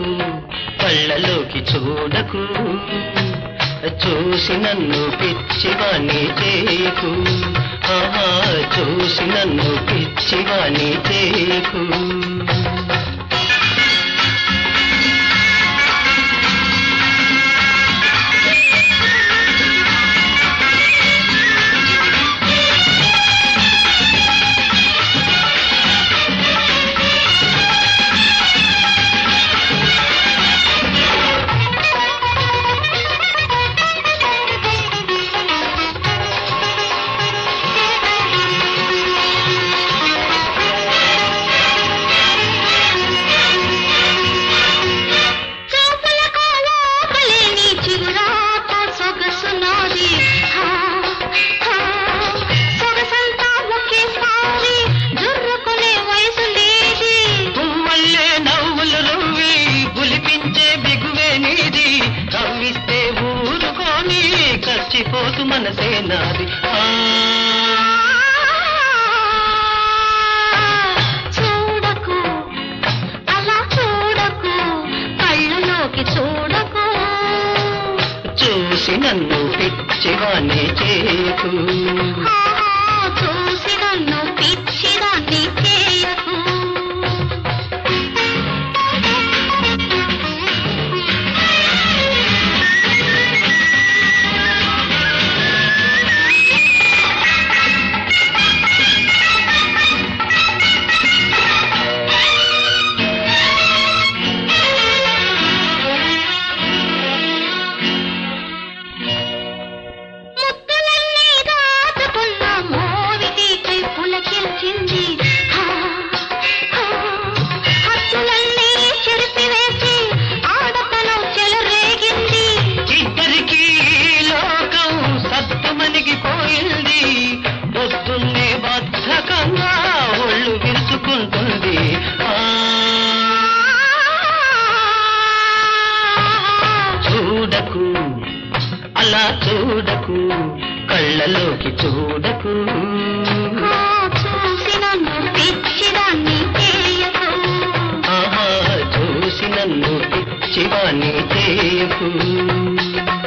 చూడకు కళ్ళలోకి చూడకు చూసి నన్ను పిచ్చివాణి చేయకు ఆహా చూసి నన్ను పిచ్చివాణి చేయకు చూపులకు లోపలేని చిగురాట సొగసు నాది. హా, హా, సొగసంతా ఒకేసారి జుర్రుకునే వయసు లేది. పువ్వల్లే నవ్వులు రువ్వి పులిపించే బిగువే నీది కవ్విస్తే ఊరుకొని కచ్చిపోతు మనసే నాది ఆ, చూడకు అలా చూడకు కళ్ళలోకి చూడకు చూసి నన్ను పిచ్చివాణి చేయకు హా, చూసి నన్ను పిచ్చిదాన్ని చేయకు ముద్దులన్నీ దాచుకున్న మోవిటికై పులకిల్చింది. హా, హా, హద్దులన్నీ చెరిపివేసి ఆడతనం చెలరేగింది. ఇద్దరికి ఈ లోకం సత్తుమనిగిపోయింది పొద్దున్నే బద్ధకంగా ఒళ్ళు విరుచుకుంటుంది ఆ, చూడకు అలా చూడకు కళ్ళలోకి చూడకు హా, చూసి నన్ను పిచ్చిదాన్ని చేయకు ఆహా చూసి నన్ను పిచ్చివాణి చేయకు